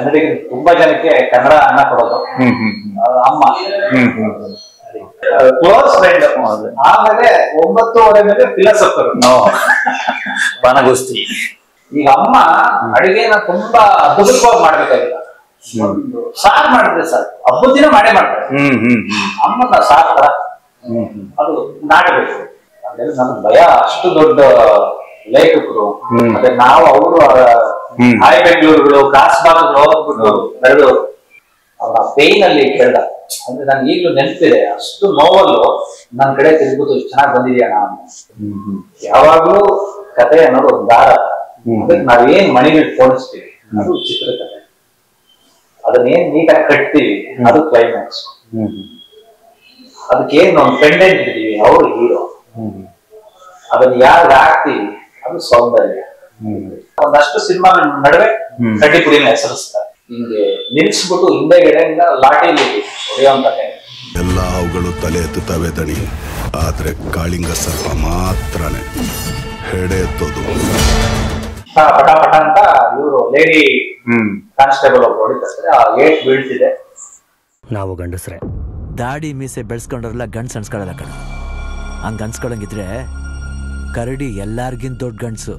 ಕನ್ನಡಿಗರು ತುಂಬಾ ಜನಕ್ಕೆ ಕನ್ನಡ ಅನ್ನ ಕೊಡೋದು ಹ್ಮ್ ಹ್ಮ್ ಹ್ಮ್ ಆ, ಅಮ್ಮ ಹ್ಮ್ ಹ್ಮ್ ಕ್ಲೋಸ್ ಫ್ರೆಂಡ್ ಆಮೇಲೆ ಒಂಬತ್ತುವರೆ ಮೇಲೆ ಫಿಲಸಫರ್ ಓ, ಬಾನಗೋಸ್ತಿ ಈಗ ಅಮ್ಮ ಅಡಿಗೆನ ತುಂಬಾ ಅದ್ಭುತವಾಗಿ ಮಾಡ್ಬೇಕಾಗಿಲ್ಲ ಒಂದು ಸಾರ್ ಮಾಡಿದ್ರೆ ಸರ್ ಹಬ್ಬದ ದಿನ ಮಾಡೇ ಮಾಡ್ತಾರೆ ಹ್ಮ್ ಹ್ಮ್ ಹ್ಮ್ ಅಮ್ಮನ ಸಾರ್ ತರ ಹ್ಮ್ ಹ್ಮ್ ಅದು ನಾಟಬೇಕು ಅದೆಲ್ಲ ನನಗೆ ಭಯ ಅಷ್ಟು ದೊಡ್ಡ ಲೇಖಕರು ಹ್ಮ್. ಮತ್ತೆ ನಾವು ಅವರು ಹ್ಮ್. ಹಾಯ್ ಬೆಂಗಳೂರುಗಳು ಕಾಸ್ಬಾಗ್ಗಳು ಹೋಗ್ಬಿಟ್ಟು ಬೆಳೆದು ಅವರ ಪೇನ್ ಅಲ್ಲಿ ಕೇಳ್ದ ಅಂದ್ರೆ ನನ್ಗೆ ಈಗಲೂ ನೆನಪಿದೆ ಅಷ್ಟು ನೋವಲ್ಲೂ ನನ್ನ ಕಡೆ ತಿರುಗುತ್ತು ಇಷ್ಟು ಚೆನ್ನಾಗಿ ಬಂದಿದೆಯಾ ನಾನು ಹ್ಮ್ ಹ್ಮ್ ಯಾವಾಗ್ಲೂ ಕತೆ ಅನ್ನೋದು ಒಂದು ದಾರ ಹ್ಮ್. ಅದಕ್ಕೆ ನಾವೇನ್ ಮಣಿಗಳು ಪೋಣಿಸ್ತೀವಿ ಅದು ಚಿತ್ರಕಥೆ ಅದನ್ನೇನ್ ನೀಟಾಗಿ ಕಟ್ತೀವಿ ಅದು ಕ್ಲೈಮ್ಯಾಕ್ಸ್ ಹ್ಮ್ ಹ್ಮ್ ಅದಕ್ಕೆ ಏನ್ ಒಂದು ಪೆಂಡೆಂಟ್ ಇದ್ದೀವಿ ಅವ್ರು ಹೀರೋ ಹ್ಮ್ ಅದನ್ನ ಯಾರು ಹಾಕ್ತೀವಿ ಅದು ಸೌಂದರ್ಯ ಹ್ಮ್ ಒಂದಷ್ಟು ಸಿನಿಮಾಗಳ ನಡುವೆ ಹ್ಮ್. ಕಡ್ಡಿ ಪುಡಿನ ಹೆಸರಿಸ್ತಾರೆ ಹಿಂಗೆ ನಿಲ್ಸ್ಬಿಟ್ಟು ಹಿಂದೆಗಡೆಯಿಂದ ಲಾಟಿಲಿ ಹೊಡೆಯುವಂತ ಎಲ್ಲ ಅವುಗಳು ತಲೆ ಎತ್ತುತ್ತವೆ ದಣಿ ಆದ್ರೆ ಕಾಳಿಂಗ ಸರ್ಪ ಮಾತ್ರನೇ ಹೆಡೆ ಎತ್ತೋದು ಪಟ ಪಟ ಅಂತ ಇವರು ಲೇಡಿ ಹ್ಮ್ ಕಾನ್ಸ್ಟೇಬಲ್ ಒಬ್ರು ಹೊಡಿತಾರೆ ಆ ಏಟ್ ಬೀಳ್ತಿದೆ ನಾವು ಗಂಡಸ್ರೆ ದಾಡಿ ಮೀಸೆ ಬೆಳೆಸ್ಕೊಂಡ್ರಲ್ಲ ಗಂಡ್ಸ್ ಅನ್ಸ್ಕೊಳ್ಳಲ್ಲ ಕಣ ಹಂಗ ಅನ್ಸ್ಕೊಳಂಗಿದ್ರೆ ಕರಡಿ ಎಲ್ಲಾರ್ಗಿಂತ ದೊಡ್ಡ ಗಂಡ್ಸು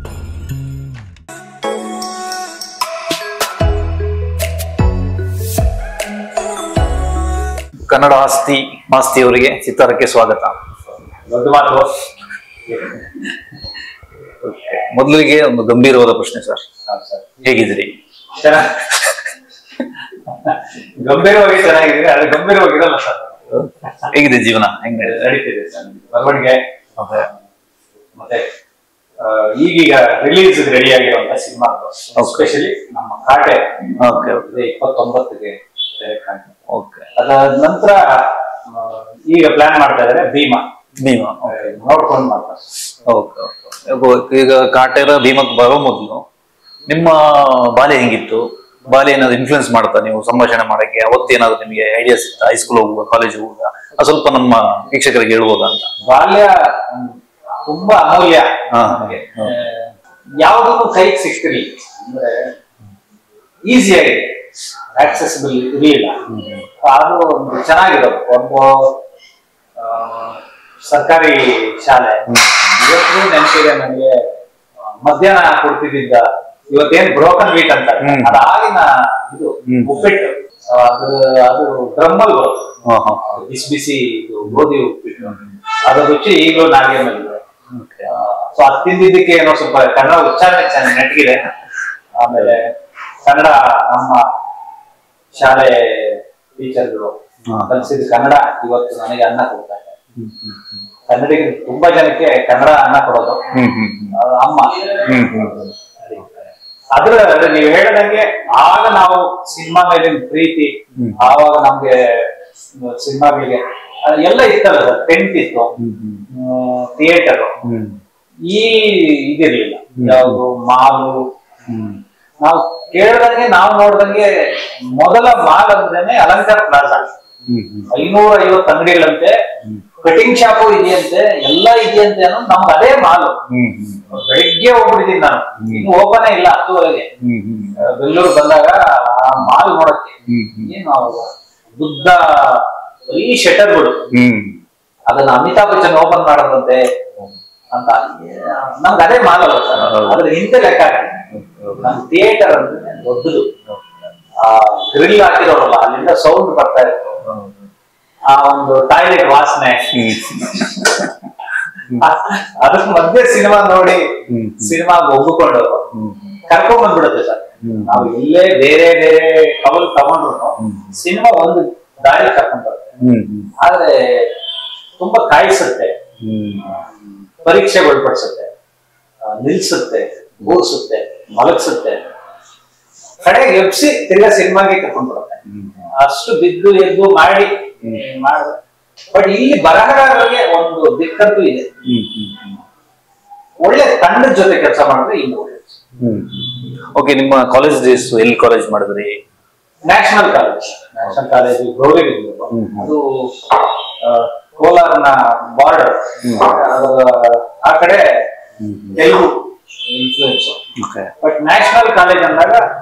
ಕನ್ನಡ ಆಸ್ತಿ ಮಾಸ್ತಿ ಅವರಿಗೆ ಚಿತ್ತಾರಕ್ಕೆ ಸ್ವಾಗತ ದೊಡ್ಡ ಮಾತು ಮೊದಲಿಗೆ ಒಂದು ಗಂಭೀರವಾದ ಪ್ರಶ್ನೆ ಸರ್ ಹೌದು ಸರ್. ಹೇಗಿದ್ದೀರಿ ಚೆನ್ನಾಗ್ ಗಂಭೀರವಾಗಿ ಚೆನ್ನಾಗಿದೆ ಆದ್ರೆ ಗಂಭೀರವಾಗಿರಲ್ಲ ಸರ್ ಹೇಗಿದೆ ಜೀವನ ಹೆಂಗ್ ನಡೀತಿದೆ? ನಡೀತಿದೆ ಸರ್ ಬರವಣಿಗೆ Okay. ಮತ್ತೆ ಆ, ಈಗೀಗ ರಿಲೀಸ್ ರೆಡಿ ಆಗಿರುವಂತ ಸಿನಿಮಾ ಎಸ್ಪೆಷಲಿ ನಮ್ಮ ಕಾಟೆ Okay, okay. ಇದೆ ಇಪ್ಪತ್ತೊಂಬತ್ತಿಗೆ direct ಆಗಿದೆ. ಓಕೆ ಅದಾದ ನಂತರ ಆ, ಈಗ ಪ್ಲಾನ್ ಮಾಡ್ತಾ ಇದಾರೆ ಭೀಮಾ ಭೀಮಾ ನೋಡ್ಕೊಂಡು ಮಾಡ್ತಾರೆ ಓಕೆ ಓಕೆ ಈಗ ಕಾಟೇರ ಭೀಮಕ್ ಬರೋ ಮೊದಲು ನಿಮ್ಮ ಬಾಲ್ಯ ಹೆಂಗಿತ್ತು ಬಾಲ್ಯ ಏನಾದ್ರು ಇನ್ಫ್ಲುಯೆನ್ಸ್ ಮಾಡ್ತಾ ನೀವು ಸಂಭಾಷಣೆ ಮಾಡಕ್ಕೆ ಅವತ್ತೇನಾದ್ರು ನಿಮಗೆ ಐಡಿಯಾ ಸಿಗ್ತಾ ಹೈಸ್ಕೂಲ್ ಹೋಗುವ ಕಾಲೇಜ್ ಹೋಗುವ ಅದು ಸ್ವಲ್ಪ ನಮ್ಮ ವೀಕ್ಷಕರಿಗೆ ಹೇಳ್ಬೋದಾ ಅಂತ ಬಾಲ್ಯ ಹ್ಮ್, ತುಂಬಾ ಅಮೂಲ್ಯ ಹಾ. ನಮಗೆ ಯಾವುದನ್ನು ಕೈಗೆ ಸಿಗ್ತಿರ್ಲಿಲ್ಲ ಅಂದ್ರೆ ಈಸಿ ಆಗಿದೆ ಆಕ್ಸೆಸಿಬಲ್ ಇರಲಿಲ್ಲ ಅದು ಒಂದು ಚೆನ್ನಾಗಿರೋದು ಒಂದು ಆ, ಸರ್ಕಾರಿ ಶಾಲೆ ಇವತ್ತು ನೆನಪಿದೆ ನನಗೆ ಮಧ್ಯಾಹ್ನ ಕೊಡ್ತಿದ್ದ ಇವತ್ತೇನ್ ಬ್ರೋಕನ್ ವೀಟ್ ಅಂತ ಹ್ಮ್. ಅದಾಗಿನ ಇದು ಹ್ಮ್. ಉಪ್ಪಿಟ್ಟು ಆ, ಅದು ಅದು ಡ್ರಮ್ಮಲ್ ಬರೋದು ಹಾ ಹಾ ಬಿಸಿ ಬಿಸಿ ಇದು ಗೋಧಿ ಉಪ್ಪಿಟ್ಟು ಅದ್ರ ರುಚಿ ಈಗಲೂ ನಾಲ್ಗೆ ಮೇಲಿದೆ ಸೊ ಅದು ತಿಂದಿದ್ದಕ್ಕೆ ಏನೋ ಸ್ವಲ್ಪ ಕನ್ನಡ ಉಚ್ಚಾರಣೆ ಚೆನ್ನಾಗಿ ನೆಟ್ಗಿದೆ ಆಮೇಲೆ ಕನ್ನಡ ನಮ್ಮ ಶಾಲೆ ಟೀಚರ್ಗಳು ಹಾ. ಕಲಿಸಿದ ಕನ್ನಡ ಇವತ್ತು ನನಗೆ ಅನ್ನ ಕೊಡ್ತಾ ಇದೆ ಕನ್ನಡಿಗರು ತುಂಬಾ ಜನಕ್ಕೆ ಕನ್ನಡ ಅನ್ನ ಕೊಡೋದು ಹ್ಮ್ ಹ್ಮ್ ಹ್ಮ್ ಅದು ಅಮ್ಮ ಹ್ಮ್ ಹ್ಮ್ ಅದ್ರ ನೀವು ಹೇಳ್ದಂಗೆ ಆಗ ನಾವು ಸಿನಿಮಾ ಮೇಲಿನ ಪ್ರೀತಿ ಹ್ಮ್. ಆವಾಗ ನಮ್ಗೆ ಸಿನಿಮಾಗಳಿಗೆ ಎಲ್ಲ ಇತ್ತಲ್ಲ ಸರ್ ಟೆಂಟ್ ಇತ್ತು ಹ್ಮ್ ಹ್ಮ್ ಥಿಯೇಟರ್ ಹ್ಮ್ ಈ ಇದಿರ್ಲಿಲ್ಲ ಯಾವುದು ಮಾಲು ಹ್ಮ್ ನಾವು ಕೇಳ್ದಂಗೆ ನಾವು ನೋಡ್ದಂಗೆ ಮೊದಲ ಮಾಲ್ ಅಂದ್ರೇನೆ ಅಲಂಕಾರ ಪ್ಲಾಜಾ ಹ್ಮ್ ಹ್ಮ್ ಐನೂರ ಐವತ್ತು ಅಂಗಡಿಗಳಂತೆ ಕಟಿಂಗ್ ಶಾಪು ಇದೆಯಂತೆ ಎಲ್ಲ ಇದೆಯಂತೆ ಅನ್ನೋದು ನಮ್ಗೆ ಅದೇ ಮಾಲು ಹ್ಮ್ ಹ್ಮ್ ಬೆಳಿಗ್ಗೆ ಹೋಗ್ಬಿಟ್ಟಿದ್ದೀನಿ ನಾನು ಇನ್ನು ಓಪನೇ ಇಲ್ಲ ಹತ್ತುವರೆಗೆ ಹ್ಮ್ ಹ್ಮ್ ಆ, ಬೆಂಗಳೂರು ಬಂದಾಗ ಆ ಮಾಲ್ ನೋಡಕ್ಕೆ ಹ್ಮ್ ಹ್ಮ್ ಏನು ಅವು ಬುದ್ಧ ಬರೀ ಶಟರ್ಗಳು ಹ್ಮ್ ಅದನ್ನ ಅಮಿತಾಬ್ ಬಚ್ಚನ್ ಓಪನ್ ಮಾಡೋದಂತೆ ಅಂತ ನಮ್ಗೆ ಅದೇ ಮಾಲ್ ಅಲ್ಲ ಸರ್ ಹೌದು. ಅದ್ರ ಹಿಂದೆ ಲೆಕ್ಕ ಹಾಕಿ ನಮ್ ಥಿಯೇಟರ್ ಅಂದ್ರೆ ದೊಡ್ಡದು ಆ ಗ್ರಿಲ್ ಹಾಕಿರೋರಲ್ಲ ಅಲ್ಲಿಂದ ಸೌಂಡ್ ಬರ್ತಾ ಇತ್ತು ಆ ಒಂದು ಟಾಯ್ಲೆಟ್ ವಾಸನೆ ಅದ್ರ ಮಧ್ಯೆ ಸಿನಿಮಾ ನೋಡಿ ಹ್ಮ್. ಸಿನಿಮಾ ಒಗ್ಗಿಕೊಂಡು ಹ್ಮ್. ಕರ್ಕೊಂಡ್ ಬಂದ್ಬಿಡುತ್ತೆ ಸರ್ ಹ್ಮ್. ನಾವು ಇಲ್ಲೇ ಬೇರೆ ಬೇರೆ ಕವಲ್ ತಗೊಂಡ್ರು ಹ್ಮ್. ಸಿನಿಮಾ ಒಂದು ದಾರಿ ಕರ್ಕೊಂಡ್ ಬರುತ್ತೆ ಹ್ಮ್ ಹ್ಮ್ ಆದ್ರೆ ತುಂಬಾ ಕಾಯಿಸುತ್ತೆ ಹ್ಮ್ ಪರೀಕ್ಷೆಗೊಳಪಡಿಸುತ್ತೆ ಆ, ನಿಲ್ಸುತ್ತೆ ಕೂರಿಸುತ್ತೆ ಮಲಗಿಸುತ್ತೆ ಕಡೆಗೆ ಎಬ್ಸಿ ತಿರ್ಗಾ ಸಿನಿಮಾಗೆ ಕರ್ಕೊಂಡ್ ಬರುತ್ತೆ ಅಷ್ಟು ಬಿದ್ದು ಎದ್ದು ಮಾಡಿ ಮಾಡ ಬಟ್ ಇಲ್ಲಿ ಬರಹಗಾರರಿಗೆ ಒಂದು ದಿಕ್ಕಂತೂ ಇದೆ ಹ್ಮ್ ಹ್ಮ್ ಹ್ಮ್ ಒಳ್ಳೆ ತಂಡದ ಜೊತೆ ಕೆಲಸ ಮಾಡಿದ್ರೆ ಇನ್ನು ಒಳ್ಳೆ ಹ್ಮ್ ಓಕೆ ನಿಮ್ಮ ಕಾಲೇಜ್ ಡೇಸ್ ಎಲ್ಲಿ ಕಾಲೇಜ್ ಮಾಡಿದ್ರಿ national college national college Gauribidanur hmm. ಅದು ಆ, ಕೋಲಾರನ ಬಾರ್ಡರ್ ಆ ಕಡೆ Telugu influence okay but national college ಅಂದಾಗ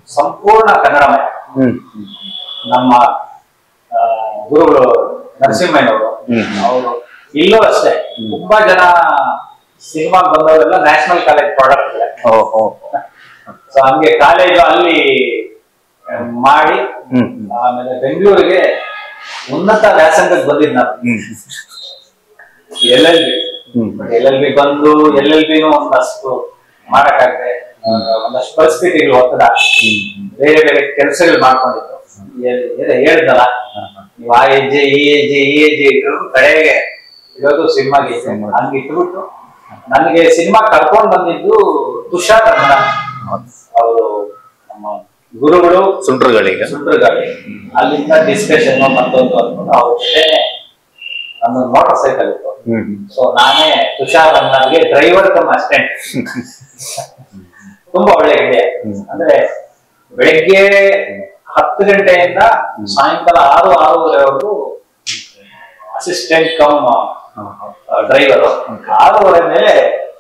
ಸಂಪೂರ್ಣ ಕನ್ನಡಮಯ ಹ್ಮ್ ನಮ್ಮ ಆ, ಗುರುಗಳು ನರಸಿಂಹಯ್ಯನವರು ಅವರು ಇಲ್ಲೂ ಅಷ್ಟೇ ತುಂಬಾ ಜನ ಸಿನಿಮಾ ಬಂದವರೆಲ್ಲ national college product oh oh so ಹಂಗೆ ಕಾಲೇಜು ಅಲ್ಲಿ ಆ, ಮಾಡಿ ಹ್ಮ್ ಆಮೇಲೆ ಬೆಂಗಳೂರಿಗೆ ಉನ್ನತ ವ್ಯಾಸಂಗಕ್ಕೆ ಬಂದಿದ್ದು ನಾನು hmm L L B hmm L L B ಬಂದು ಎಲ್ ಎಲ್ ಬಿನೂ ಒಂದಷ್ಟು ಮಾಡಕ್ಕಾಗದೆ ಒಂದಷ್ಟು ಪರಿಸ್ಥಿತಿಗಳು ಒತ್ತಡ ಬೇರೆ ಬೇರೆ ಕೆಲಸಗಳು ಮಾಡ್ಕೊಂಡಿದ್ದು ಏ- ಏ- ಹೇಳ್ದಲ್ಲ ನೀವು ಆ ಹೆಜ್ಜೆ ಈ ಹೆಜ್ಜೆ ಈ ಹೆಜ್ಜೆ ಇದ್ರು ಕಡೆಗೆ ಇರೋದು ಸಿನಿಮಾಗೆ ಹಂಗೆ ಇಟ್ಬಿಟ್ಟು ನನಗೆ ಸಿನಿಮಾ ಕರ್ಕೊಂಡ್ ಬಂದಿದ್ದು ತುಷಾರ್ ರಮಣ ಅವರು ನಮ್ಮ ಗುರುಗಳು ಸುಂಟ್ರಗಳಿಗೆ ಸುಂಟ್ರಗಾಳಿ ಅಲ್ಲಿಂದ ಡಿಸ್ಕಷನ್ ಮತ್ತೊಂದು ಅನ್ಕೊಂಡು ಅವ್ರ ಜೊತೆ ನನ್ನ ಮೋಟರ್ ಸೈಕಲ್ ಇತ್ತು ಹ್ಮ್ ಸೊ ನಾನೇ ತುಷಾರ್ ಅನ್ನೋರಿಗೆ ಡ್ರೈವರ್ ಕಮ್ ಅಸಿಸ್ಟೆಂಟ್ ತುಂಬಾ ಒಳ್ಳೆ ಇದೆ ಅಂದ್ರೆ ಬೆಳಿಗ್ಗೆ ಹತ್ತು ಗಂಟೆಯಿಂದ ಸಾಯಂಕಾಲ ಆರು ಆರೂವರೆವರೆಗೂ ಅಸಿಸ್ಟೆಂಟ್ ಕಮ್ ಡ್ರೈವರ್ ಆರೂವರೆ ಮೇಲೆ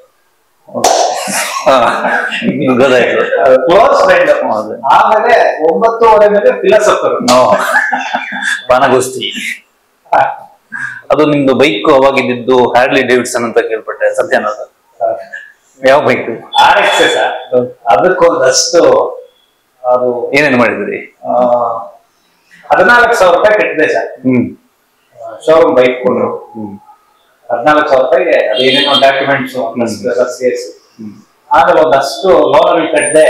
ಹಾ, ಗೊತ್ತಾಯ್ತು ಕ್ಲೋಸ್ ಫ್ರೆಂಡ್ ಹೌದು. ಆಮೇಲೆ ಒಂಬತ್ತುವರೆ ಮೇಲೆ ಫಿಲಸಫರ್ ಓ, ಬಾನಗೋಷ್ಠಿ ಅದು ನಿಮ್ದು ಬೈಕ್ ಅವಾಗಿದ್ದು ಹ್ಯಾರ್ಲಿ ಡೇವಿಡ್ಸನ್ ಅಂತ ಕೇಳ್ಪಟ್ಟೆ ಸತ್ಯನಾಥ ಯಾವ ಬೈಕ್ ಆರ್ ಎಕ್ಸ್ ಎಸ್ ಅದಕ್ಕೊಂದಷ್ಟು ಅದು ಏನೇನು ಮಾಡಿದ್ರಿ ಆ, ಹದಿನಾಲ್ಕು ಸಾವಿರ ರೂಪಾಯಿ ಕಟ್ಟಿದೆ ಸರ್ ಹ್ಮ್ ಶೋರೂಮ್ ಬೈಕ್ ಕೊಟ್ಟರು ಹ್ಮ್ ಹದಿನಾಲ್ಕು ಸಾವಿರ ರೂಪಾಯಿಗೆ ಅದೇನೇನೋ ಡಾಕ್ಯುಮೆಂಟ್ಸ್ ಒಂದಷ್ಟು ಎಲ್ಲ ಸೇರಿಸಿ ಆಮೇಲೆ ಒಂದಷ್ಟು ಲೋನ್ ಕಟ್ಟಿದೆ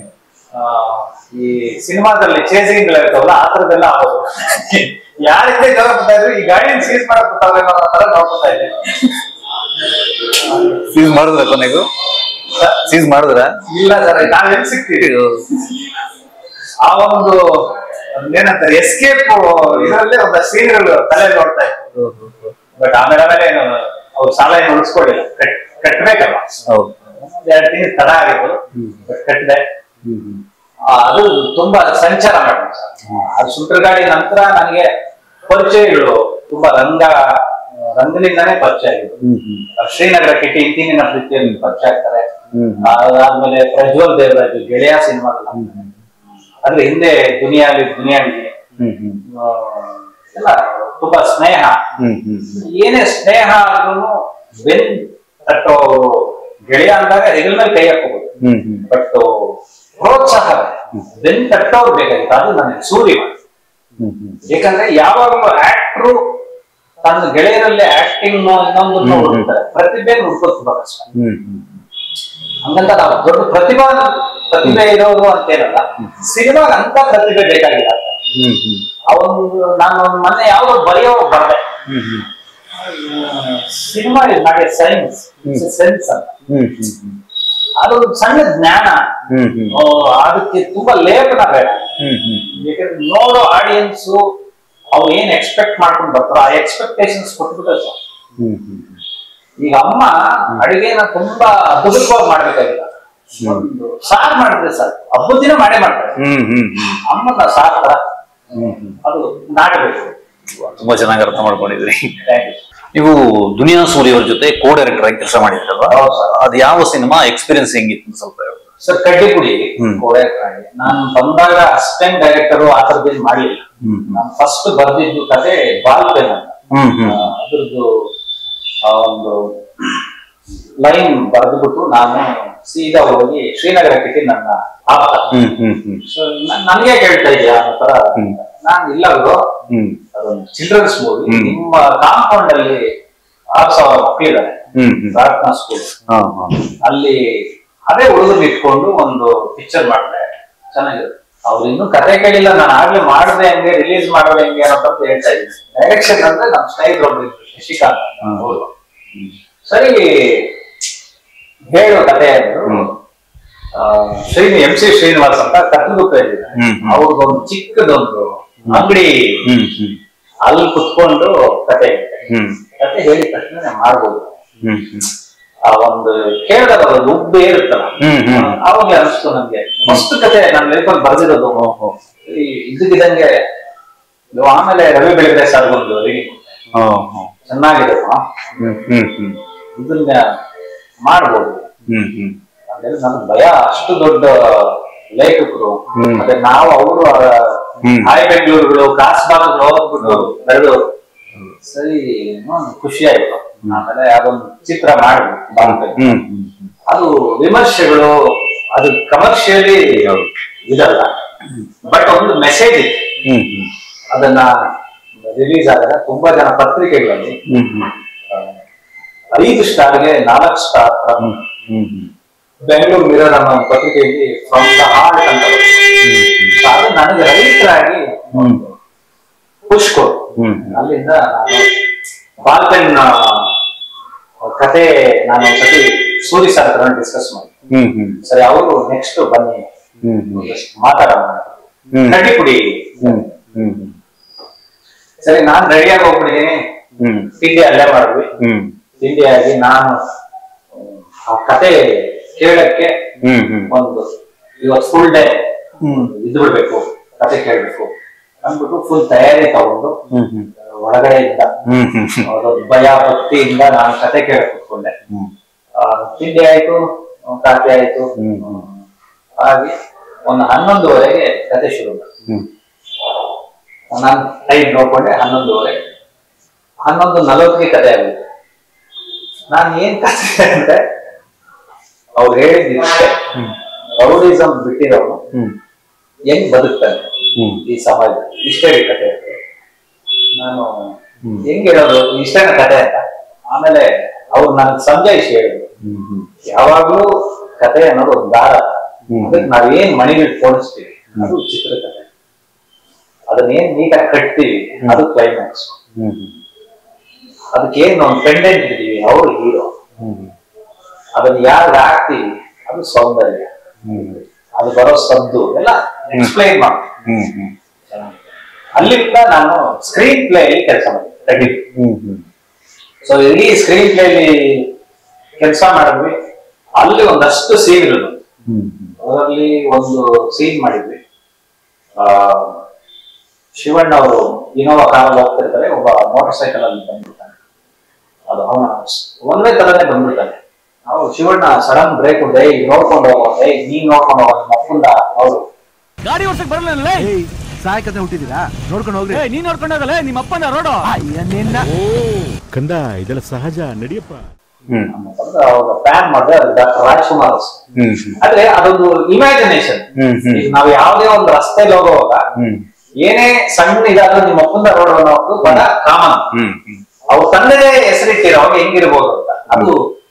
ಈ ಸಿನಿಮಾದಲ್ಲಿ ಚೇಸಿಂಗ್ ಇರ್ತಾವಲ್ಲ ಆ ಥರದ್ದೆಲ್ಲ ಆಗೋದು ಯಾರಿಂದ ಜವಾಬ್ದಾರಿ ಇದ್ರು ಈ ಗಾಡಿನ ಸೀಸ್ ಮಾಡಕ್ ಬಿಟ್ಟವ್ರೆ ಅನ್ನೋ ತರ ನೋಡ್ಕೊತಾ ಇದ್ದೆ ಸೀಸ್ ಮಾಡಿದ್ರ ಕೊನೆಗೂ ಸೀಸ್ ಮಾಡಿದ್ರ ಇಲ್ಲ ಸರ್ ನಾವ್ ಎಲ್ಲಿ ಸಿಗ್ತೀವಿ ಆ ಒಂದು ಏನಂತಾರೆ ಎಸ್ಕೇಪ್ ಇದರಲ್ಲೇ ಒಂದಷ್ಟು ಸೀನ್ಗಳು ತಲೆ ನೋಡ್ತಾ ಇತ್ತು ಬಟ್ ಆಮೇಲೆ ಆಮೇಲೆ ಏನು ಅವ್ರು ಸಾಲ ಏನು ಉಳಿಸ್ಕೊಡಿಲ್ಲ ಕಟ್ ಕಟ್ಬೇಕಲ್ಲ ಹೌದು ಒಂದ್ ಎರಡು ತಿಂಗಳು ತಡ ಆಗಿತ್ತು ಬಟ್ ಕಟ್ಟಿದೆ ಆ, ಅದು ತುಂಬಾ ಸಂಚಾರ ಮಾಡಿದೆ ಸರ್ ಅದು ಸುಂಟರಗಾಡಿ ನಂತರ ನನಗೆ ಪರಿಚಯಗಳು ತುಂಬಾ ರಂಗ ರಂಗದಿಂದಾನೇ ಪರಿಚಯ ಆಗಿದ್ದು ಶ್ರೀನಗರ ಕಿಟಿ ಇಂತಿನ ಪ್ರೀತಿಯಲ್ಲಿ ಪರಿಚಯ ಆಗ್ತಾರೆ ಅದಾದ್ಮೇಲೆ ಪ್ರಜ್ವಲ್ ದೇವರಾಜ್ ಗೆಳೆಯ ಸಿನಿಮಾಗಳು ಅದ್ರ ಹಿಂದೆ ದುನಿಯಾಲಿ ದುನಿಯಾಲಿ ಆ, ಎಲ್ಲ ತುಂಬಾ ಸ್ನೇಹ ಏನೇ ಸ್ನೇಹ ಆದ್ರೂ ಬೆನ್ ತಟ್ಟೋ ಗೆಳೆಯ ಅಂದಾಗ ಹೆಗಲ ಮೇಲೆ ಕೈ ಹಾಕೋಬಹುದು ಬಟ್ ಪ್ರೋತ್ಸಾಹ ಬೆನ್ ತಟ್ಟೋರು ಬೇಕಾಗಿತ್ತು ಅದು ನನಗೆ ಸೂರ್ಯ ಯಾಕಂದ್ರೆ ಯಾವಾಗಲೂ ಆಕ್ಟ್ರು ತನ್ನ ಗೆಳೆಯರಲ್ಲೇ ಆಕ್ಟಿಂಗ್ ಇನ್ನೊಂದನ್ನ ಹುಡುಕ್ತಾರೆ ಪ್ರತಿಭೆ ಹುಡ್ಕೋದು ತುಂಬಾ ಕಷ್ಟ ಹಂಗಂತ ನಾವು ದೊಡ್ಡ ಪ್ರತಿಭಾ ಪ್ರತಿಭೆ ಇರೋದು ಅಂತೇನಲ್ಲ ಸಿನಿಮಾಗ ಅಂತ ಪ್ರತಿಭೆ ಬೇಕಾಗಿಲ್ಲ ಅವನು ನಾನು ಮೊನ್ನೆ ಯಾವ್ದೋ ಬರೆಯೋ ಬರ್ದೆ cinema is not a science sense ಅಂತ ಅದೊಂದು ಸಣ್ಣ ಜ್ಞಾನ ಆ, ಅದಕ್ಕೆ ತುಂಬಾ ಲೇಖನ ಬೇಡ ಯಾಕಂದ್ರೆ ನೋಡೋ ಆಡಿಯನ್ಸ್ ಅವ್ರು ಏನ್ ಎಕ್ಸ್ಪೆಕ್ಟ್ ಮಾಡ್ಕೊಂಡು ಬರ್ತಾರೋ ಆ ಎಕ್ಸ್ಪೆಕ್ಟೇಷನ್ಸ್ ಕೊಟ್ಬಿಟ್ರೆ ಸಾಕು ಈಗ ಅಮ್ಮ ಅಡಿಗೆನ ತುಂಬಾ ಅದ್ಭುತವಾಗಿ ಮಾಡ್ಬೇಕಾಗಿಲ್ಲ ಒಂದು ಸಾರ್ ಮಾಡಿದ್ರೆ ಸರ್ ಹಬ್ಬದ ದಿನ ಮಾಡೇ ಮಾಡ್ತಾರೆ ಅಮ್ಮನ ಸಾರ್ ತರ ಅದು ನಾಡಬೇಕು ತುಂಬಾ ಚೆನ್ನಾಗಿ ಅರ್ಥ ಮಾಡ್ಕೊಂಡಿದ್ರಿ Thank you. ನೀವು ದುನಿಯಾ ಸೂರಿ ಅವ್ರ ಜೊತೆ ಕೋ ಡೈರೆಕ್ಟರ್ ಆಗಿ ಕೆಲಸ ಮಾಡಿದ್ರಲ್ವಾ ಹೌದು ಸರ್. ಅದು ಯಾವ ಸಿನಿಮಾ ಎಕ್ಸ್ಪೀರಿಯನ್ಸ್ ಹೆಂಗಿತ್ತು ಅಂತ ಸ್ವಲ್ಪ ಹೇಳಿ ಸರ್ ಕಡ್ಡಿಪುಡಿ ಹ್ಮ್. ಕೋಡೇಕ್ರಾಗಿ ನಾನು ಬಂದಾಗ ಅಸಿಸ್ಟೆಂಟ್ ಡೈರೆಕ್ಟರ್ ಆ ಥರದ್ದೇನು ಮಾಡಲಿಲ್ಲ ಹ್ಮ್. ನಾನು ಫಸ್ಟ್ ಬರ್ದಿದ್ದು ಕತೆ ಬಾಲ್ ಪೆನ್ ಅಂತ ಹ್ಮ್ ಹ್ಮ್ ಆ, ಅದ್ರದ್ದು ಆ ಒಂದು ಲೈನ್ ಬರೆದ್ಬಿಟ್ಟು ನಾನು ಸೀದಾ ಹೋಗಿ ಶ್ರೀನಗರಕ್ಕೆ ನನ್ನ ಆಪ್ತ ಹ್ಮ್ ಹ್ಮ್ ಹ್ಮ್ ಸೊ ನನಗೆ ಕೇಳ್ತಾ ಇದೆಯಾ ಅನ್ನೋ ತರ ಹ್ಮ್. ನಾನು ಇಲ್ಲ ಗುರು ಹ್ಮ್ ಅದೊಂದು ಚಿಲ್ಡ್ರನ್ಸ್ ಮೂವಿ ಹ್ಮ್. ನಿಮ್ಮ ಕಾಂಪೌಂಡ್ ಅಲ್ಲಿ ಆರು ಸಾವಿರ ಮಕ್ಕಳಿದ್ದಾರೆ ಹ್ಮ್ ಹ್ಮ್ ಪ್ರಾರ್ಥನಾ ಸ್ಕೂಲ್ ಹಾ ಹಾ ಅಲ್ಲಿ ಅದೇ ಹುಡುಗರು ಇಟ್ಕೊಂಡು ಒಂದು ಪಿಕ್ಚರ್ ಮಾಡಿದೆ ಚೆನ್ನಾಗಿರುತ್ತೆ ಅವ್ರು ಇನ್ನೂ ಕತೆ ಕೇಳಿಲ್ಲ ನಾನು ಆಗ್ಲೇ ಮಾಡಿದೆ ಹಂಗೆ ರಿಲೀಸ್ ಮಾಡೋದು ಹೆಂಗೆ ಅನ್ನೋ ಅಂತ ಹೇಳ್ತಾ ಇದ್ದೀನಿ ಡೈರೆಕ್ಷನ್ ಅಂದ್ರೆ ನಮ್ಮ ಸ್ನೇಹಿತರೊಬ್ರು ಇದ್ರು, ಶಶಿಕಾಂತ್ ಹಾ. ಅವ್ರು. ಸರಿ ಹೇಳು ಕತೆ ಅಂದ್ರು ಹ್ಮ್. ಆ, ಶ್ರೀನಿ ಎಂ ಸಿ ಶ್ರೀನಿವಾಸ್ ಅಂತ ಕತ್ತಲಗುಪ್ಪ ಇದ್ದಾರೆ ಹ್ಮ್, ಹ್ಮ್. ಅವ್ರದ್ದೊಂದು ಚಿಕ್ಕದೊಂದು ಅಂಗಡಿ ಹ್ಮ್ ಹ್ಮ್ ಅಲ್ಲಿ ಕುತ್ಕೊಂಡು ಕತೆ ಹೇಳ್ತಾರೆ. ಹ್ಮ್ ಕತೆ ಹೇಳಿದ ತಕ್ಷಣ ಮಾಡ್ಬೋದು ಹ್ಮ್ ಹ್ಮ್ ಆ ಒಂದು ಕೇಳಿದಾಗ ಅದು ಉಬ್ಬು ಏರುತ್ತಲ್ಲ ಹ್ಮ್, ಹ್ಮ್. ಅವಾಗ ಅನಿಸ್ತು ನಮ್ಗೆ ಮಸ್ತ್ ಕತೆ ನನ್ನ ಲೈಫಲ್ಲಿ ಬರ್ದಿರೋದು ಓಹೋ ಈ ಇದ್ದಕ್ಕಿದ್ದಂಗೆ ಇದು ಆಮೇಲೆ ರವಿ ಬೆಳಗ್ಗೆ ಸರ್ ಒಂದು ರೀಡಿಂಗ್ ಓಹೋ ಚೆನ್ನಾಗಿದೆ ಆ, ಹ್ಮ್ ಹ್ಮ್ ಹ್ಮ್ ಇದನ್ನ ಮಾಡ್ಬೋದು ಹ್ಮ್ ಹ್ಮ್ ಅಂದ್ರೆ ನನ್ಗೆ ಭಯ ಅಷ್ಟು ದೊಡ್ಡ ಲೇಖಕರು ಹ್ಮ್. ಮತ್ತೆ ನಾವು ಅವರು ಹ್ಮ್. ಹಾಯ್ ಬೆಂಗಳೂರುಗಳು ಕಾಸ್ಬಾಗ್ಗಳು ಹೋಗ್ಬಿಟ್ಟು ಬರೆದವರು ಸರಿ ಹ್ಮ್, ಖುಷಿ ಆಯ್ತು ಆಮೇಲೆ ಅದೊಂದು ಚಿತ್ರ ಮಾಡಿದ್ವಿ ಬಾಂಬೆ. ಹ್ಮ್ ಅದು ವಿಮರ್ಶೆಗಳು ಅದು ಕಮರ್ಷಿಯಲಿ ಇದಲ್ಲ ಬಟ್ ಒಂದು ಮೆಸೇಜ್ ಇತ್ತು ಹ್ಮ್ ಹ್ಮ್ ಅದನ್ನ ರಿಲೀಸ್ ಆದಾಗ ತುಂಬಾ ಜನ ಪತ್ರಿಕೆಗಳಲ್ಲಿ ಹ್ಮ್ ಹ್ಮ್ ಆ, ಐದು ಸ್ಟಾರ್ಗೆ ನಾಲ್ಕು star hmm hmm Bengaluru Mirror ಅನ್ನೋ ಒಂದು ಪತ್ರಿಕೆಯಲ್ಲಿ ಫ್ರಮ್ ದ ಹಾರ್ಟ್ ಅಂತ ಬರುತ್ತೆ. So ಅದು ನನಗೆ ರೈತರಾಗಿ ಒಂದು ಖುಷ್ ಕೊಡು ಹ್ಮ್ ಅಲ್ಲಿಂದ ನಾನು ಬಾಲ್ ಪೆನ್ ಕತೆ ನಾನು ಒಂದ್ಸತಿ ಸೂರಿ ಸರ್ ಹತ್ರ ಡಿಸ್ಕಸ್ ಮಾಡಿ ಹ್ಮ್ ಹ್ಮ್ ಸರಿ ಅವರು ನೆಕ್ಸ್ಟ್ ಬನ್ನಿ ಹ್ಮ್ ಹ್ಮ್ ಒಂದಷ್ಟು ಮಾತಾಡೋಣ ಹ್ಮ್. ಕಡ್ಡಿ ಪುಡಿ ಹ್ಮ್ ಹ್ಮ್ ಸರಿ ನಾನ್ ರೆಡಿಯಾಗಿ ಹೋಗ್ಬಿಟ್ಟಿದ್ದೀನಿ ಹ್ಮ್ ತಿಂಡಿ ಅಲ್ಲೇ ಮಾಡಿದ್ವಿ ಹ್ಮ್ ತಿಂಡಿ ಆಗಿ ನಾನು ಹ್ಮ್, ಆ ಕತೆ ಕೇಳಕ್ಕೆ ಹ್ಮ್ ಹ್ಮ್ ಒಂದು ಇವತ್ತು ಫುಲ್ ಡೇ ಹ್ಮ್ ಇದ್ದು ಬಿಡ್ಬೇಕು ಕತೆ ಕೇಳ್ಬೇಕು ಅಂದ್ಬಿಟ್ಟು ಫುಲ್ ತಯಾರಿ ತಗೊಂಡು ಹ್ಮ್ ಹ್ಮ್ ಒಳಗಡೆಯಿಂದ ಹ್ಮ್ ಹ್ಮ್ ಹ್ಮ್ ಅದೊಂದು ಭಯ ಭಕ್ತಿಯಿಂದ ನಾನು ಕತೆ ಕೇಳಕ್ ಕೂತ್ಕೊಂಡೆ ಹ್ಮ್ ಆ, ತಿಂಡಿ ಆಯ್ತು ಕಾಫಿ ಆಯ್ತು ಹ್ಮ್ ಹ್ಮ್. ಹಾಗೆ ಒಂದು ಹನ್ನೊಂದುವರೆಗೆ ಕತೆ ಶುರು ಮಾಡಿದೆ. ಹ್ಮ್ ನಾನು ಟೈಮ್ ನೋಡ್ಕೊಂಡೆ ಹನ್ನೊಂದುವರೆ ಹನ್ನೊಂದು ನಲವತ್ತಿಗೆ ಕತೆ ಆಗಿದೆ ನಾನು ಏನ್ ಕತೆ ಅಂದ್ರೆ ಅವ್ರು ಹೇಳಿದ್ದಿಷ್ಟೇ ರೌಡಿಸಮ್ ಬಿಟ್ಟಿರೋನು ಹ್ಮ್ ಹೆಂಗ್ ಬದುಕ್ತಾನೆ ಹ್ಮ್ ಈ ಸಮಾಜ ಇಷ್ಟೇ ಕತೆ ಅಂತ. ನಾನು ಹ್ಮ್. ಹೆಂಗ್ ಹೇಳೋದು ಇಷ್ಟೇನ ಕತೆ ಅಂತ ಆಮೇಲೆ ಅವ್ರು ನನ್ಗೆ ಸಂಜಯಿಸಿ ಹೇಳಿದ್ರು ಹ್ಮ್ ಹ್ಮ್ ಯಾವಾಗ್ಲೂ ಕತೆ ಅನ್ನೋದು ಒಂದು ದಾರ ಹ್ಮ್. ಅದಕ್ಕೆ ನಾವೇನ್ ಮಣಿಗಳು ಪೋಣಿಸ್ತೀವಿ ಅದು ಚಿತ್ರಕಥೆ ಅದನ್ನೇನ್ ನೀಟಾಗಿ ಕಟ್ತೀವಿ ಅದು ಕ್ಲೈಮ್ಯಾಕ್ಸ್ ಹ್ಮ್ ಹ್ಮ್ ಅದಕ್ಕೆ ಏನ್ ಒಂದು ಪೆಂಡೆಂಟ್ ಇದ್ದೀವಿ ಅವ್ರು ಹೀರೋ ಹ್ಮ್ ಅದನ್ನ ಯಾರು ಹಾಕ್ತೀವಿ ಅದು ಸೌಂದರ್ಯ ಹ್ಮ್ ಅದು ಬರೋ ಸದ್ದು ಎಲ್ಲ ಎಕ್ಸ್ಪ್ಲೈನ್ ಮಾಡ್ತೀವಿ ಹ್ಮ್ ಹ್ಮ್ ಅಲ್ಲಿಂದ ನಾನು ಸ್ಕ್ರೀನ್ ಪ್ಲೇ ಅಲ್ಲಿ ಕೆಲಸ ಮಾಡಿದ್ದೆ ಹ್ಮ್ ಹ್ಮ್ ಸೊ ಇಡೀ ಸ್ಕ್ರೀನ್ ಪ್ಲೇ ಅಲ್ಲಿ ಕೆಲಸ ಮಾಡಿದ್ವಿ ಅಲ್ಲಿ ಒಂದಷ್ಟು ಸೀನ್ಗಳು ಹ್ಮ್ ಅದರಲ್ಲಿ ಒಂದು ಸೀನ್ ಮಾಡಿದ್ವಿ ಆ ಶಿವಣ್ಣ ಅವರು ಇನೋವಾ ಕಾರಲ್ಲಿ ಹೋಗ್ತಿರ್ತಾರೆ ಒಬ್ಬ ಮೋಟರ್ ಸೈಕಲ್ ಅಲ್ಲಿ ಬಂದ್ಬಿಡ್ತಾನೆ ಅದು ಅವನ ಒಂದೇ ತರನೇ ಬಂದ್ಬಿಡ್ತಾನೆ ನಾವು ಶಿವಣ್ಣ ಸಡನ್ ಬ್ರೇಕ್ ಡೇ ನೋಡ್ಕೊಂಡು ಹೋಗೋ ಏ ನೀನ್ ನೋಡ್ಕೊಂಡು ಹೋಗೋ ನಿಮ್ಮ ಅಪ್ಪಂದ ಅವರು ಗಾಡಿ ಓಡ್ಸಕ್ ಬರಲ್ಲ ಸಾಯಕತೆ ಹುಟ್ಟಿದೀರಾ ನೋಡ್ಕೊಂಡು ಹೋಗ್ರಿ ನೀನ್ ನೋಡ್ಕೊಂಡು ಹೋಗಲ್ಲ ನಿಮ್ಮ ಅಪ್ಪನ ರೋಡು ಅಯ್ಯ ನಿನ್ನ ಕಂದ ಇದೆಲ್ಲ ಸಹಜ ನಡಿಯಪ್ಪ ಹ್ಮ್ ಅವ್ರ ಪ್ಲಾನ್ ಮಾಡಿದ್ರೆ ಅದು ಡಾಕ್ಟರ್ ರಾಜ್ಕುಮಾರ್ ಅವ್ರು. ಹ್ಮ್ ಹ್ಮ್ ಆದ್ರೆ ಅದೊಂದು ಇಮ್ಯಾಜಿನೇಷನ್ ಹ್ಮ್ ಹ್ಮ್ ಈಗ ನಾವು ಯಾವುದೇ ಒಂದು ರಸ್ತೆಯಲ್ಲಿ ಹೋಗುವಾಗ ಹ್ಮ್ ಏನೇ ಸಣ್ಣ ಇದಾದ್ರೂ ನಿಮ್ಮ ಅಪ್ಪಂದ ರೋಡ್ ಅನ್ನೋದು ಬಹಳ ಕಾಮನ್ ಹ್ಮ್ ಹ್ಮ್ ಅವ್ರ ತಂದೆಗೆ ಹೆಸರಿಟ್ಟಿರೋವಾಗ ಹೆಂಗಿರ್ಬೋದು ಅಂತ ಅದು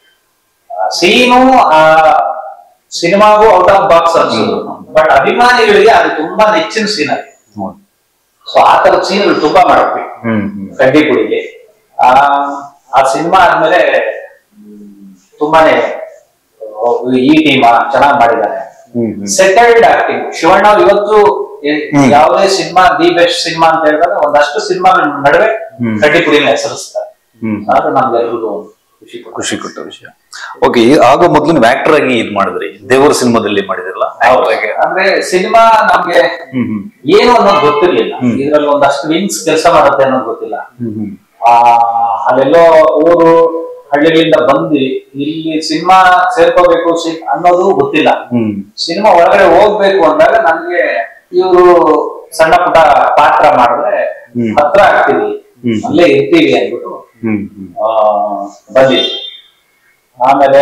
ಸೀನು ಆ ಸಿನಿಮಾಗೂ ಔಟ್ ಆಫ್ ಬಾಕ್ಸ್ ಅನ್ಸೋದು ಬಟ್ ಅಭಿಮಾನಿಗಳಿಗೆ ಅದು ತುಂಬಾ ನೆಚ್ಚಿನ ಸೀನ್ ಆಗಿದೆ ಹೌದು. ಸೊ ಆ ತರದ ಸೀನ್ಗಳು ತುಂಬಾ ಮಾಡಿದ್ವಿ ಹ್ಮ್ ಹ್ಮ್ ಕಡ್ಡಿ ಪುಡಿಗೆ ಆ ಆ ಸಿನಿಮಾ ಆದ್ಮೇಲೆ ಹ್ಮ್, ತುಂಬಾನೇ ಆ, ಈ ಟೀಮ್ ಚೆನ್ನಾಗಿ ಮಾಡಿದ್ದಾರೆ hmm hmm settled acting Shivanna ಅವ್ರು ಇವತ್ತು ಏ- ಹ್ಮ್. ಯಾವುದೇ ಸಿನಿಮಾ ದಿ ಬೆಸ್ಟ್ ಸಿನಿಮಾ ಅಂತ ಹೇಳಿದಾಗ ಒಂದಷ್ಟು ಸಿನಿಮಾಗಳ ನಡುವೆ ಹ್ಮ್. ಕಡ್ಡಿ ಪುಡಿನ ಹೆಸರಿಸ್ತಾರೆ ಹ್ಮ್ ಅದು ನಮ್ಗೆಲ್ರಿಗೂ ಒಂದು ಖುಷಿ ಕೊಡುತ್ತೆ. ಖುಷಿ ಕೊಟ್ಟ ವಿಷಯ ಓಕೆ ಆಗ ಮೊದಲು ನೀವು ಆಕ್ಟರ್ ಆಗಿ ಇದ್ ಮಾಡಿದ್ರಿ ದೇವರ ಸಿನಿಮಾದಲ್ಲಿ ಮಾಡಿದ್ರಲ್ಲ ಆಕ್ಟರ್ ಆಗಿ ಅಂದ್ರೆ ಸಿನಿಮಾ ನಮ್ಗೆ ಹ್ಮ್ ಹ್ಮ್ ಏನು ಅನ್ನೋದು ಗೊತ್ತಿರ್ಲಿಲ್ಲ ಹ್ಮ್. ಇದ್ರಲ್ಲಿ ಒಂದಷ್ಟು ವಿಂಗ್ಸ್ ಕೆಲಸ ಮಾಡುತ್ತೆ ಅನ್ನೋದು ಗೊತ್ತಿಲ್ಲ ಹ್ಮ್ ಹ್ಮ್ ಆ ಅಲ್ಲೆಲ್ಲೋ ಊರು ಹಳ್ಳಿಗಳಿಂದ ಬಂದು ಇಲ್ಲಿ ಸಿನಿಮಾ ಸೇರ್ಕೋಬೇಕು ಸಿ- ಅನ್ನೋದು ಗೊತ್ತಿಲ್ಲ ಹ್ಮ್ ಸಿನಿಮಾ ಒಳಗಡೆ ಹೋಗ್ಬೇಕು ಅಂದಾಗ ನನ್ಗೆ ಇವರು ಸಣ್ಣ ಪುಟ್ಟ ಪಾತ್ರ ಮಾಡಿದ್ರೆ ಹ್ಮ್. ಹತ್ರ ಆಗ್ತೀವಿ ಹ್ಮ್. ಅಲ್ಲೇ ಇರ್ತೀವಿ ಅಂದ್ಬಿಟ್ಟು ಹ್ಮ್ ಹ್ಮ್ ಆ, ಬಂದಿದ್ವಿ ಆಮೇಲೆ